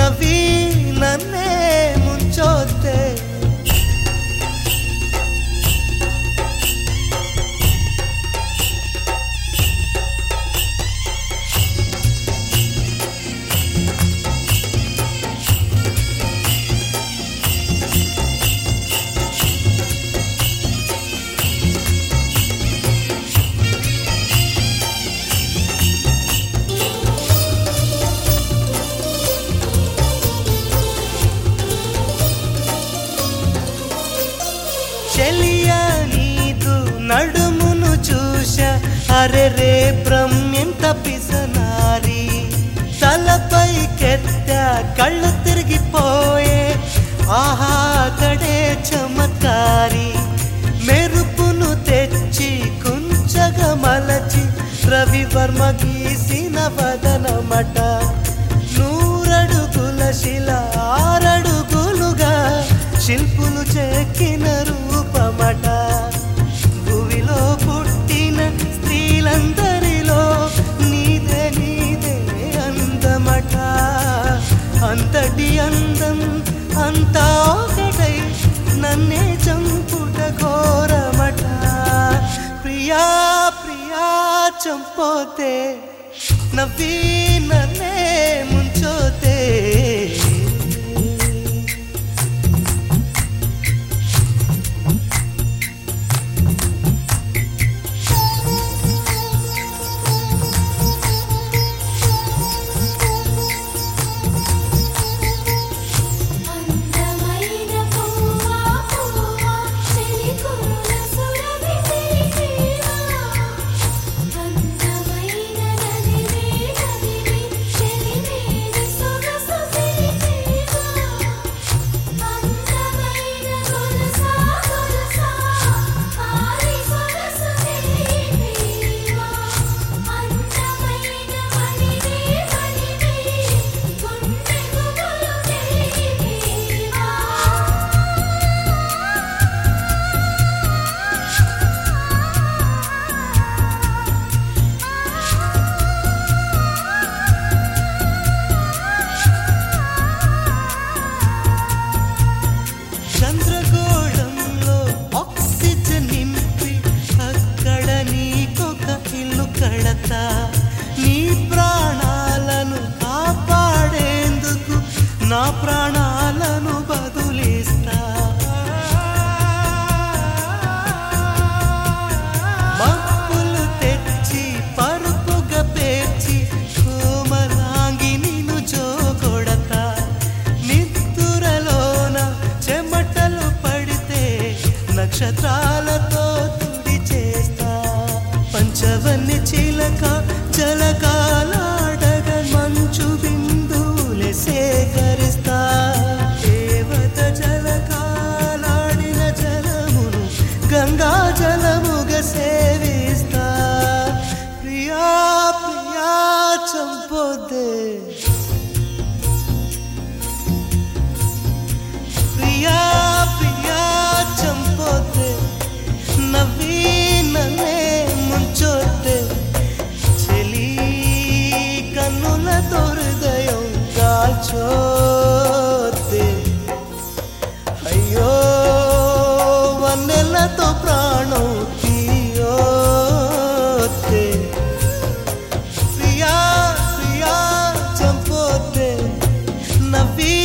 నవ్వి నన్నే ముంచోతే చెలియా నీదు నడుమును చూశా అరే రే బ్రహ్మెంత పిసనారి తలపై కెత్త కళ్ళు తిరిగిపోయే ఆహా కడే చమత్కారి మెరుపును తెచ్చి కుంచగా మలచి రవివర్మ గీసిన వదనమట నూరడుగుల శిల ఆరడుగులుగా శిల్పులు చెక్కిన రూపమట భూమిలో పుట్టిన స్త్రీలందరిలో నీదే నీదే అందమట అంతటి అందం అంతా ఒకటై నన్నే చంపుట ఘోరమట ప్రియా ప్రియా చంపోతే నవ్వి నన్నే ముంచోతే అందమైన పువ్వా పువ్వా చెలికుల సురభిసేవా అందమైన నదివే నదివే చెలిమేని సొగసు తెలిసేవా అందమైన గొలుసా గొలుసా ఆరి సొగసు తెలిపేవా అందమైన మణివే మణివే గుండె గుబులు తెలిపేవా చంద్రగోళంలో ఆక్సిజన్ నింపి అక్కడ నీకొక ఇల్లు కడతా నీ ప్రాణాలను కాపాడేందుకు నా ప్రాణాలను బదులిస్తా మప్పులు తెచ్చి పరుపుగా పేర్చి కోమలాంగి నిన్ను జోకొడతా నిద్దురలోన చెమటలు పడితే నక్షత్రాలతో తుడి చేస్తా పంచవన్ని చిలక జలకాలాడగ మంచు బిందువులే సేకరిస్తా దేవత జలకాలాడిన జలమును గంగా జలముగా సేవిస్తా ప్రియా ప్రియా చంపొద్దే ప్రియా ప్రియా చంపోతే నవ్వి నన్నే ముంచోతే చెలి కన్నులతో హృదయం కాల్చోతే అయ్యో వన్నెలతో ప్రాణం తీయోతే ప్రియా ప్రియా చంపోతే నవ్వి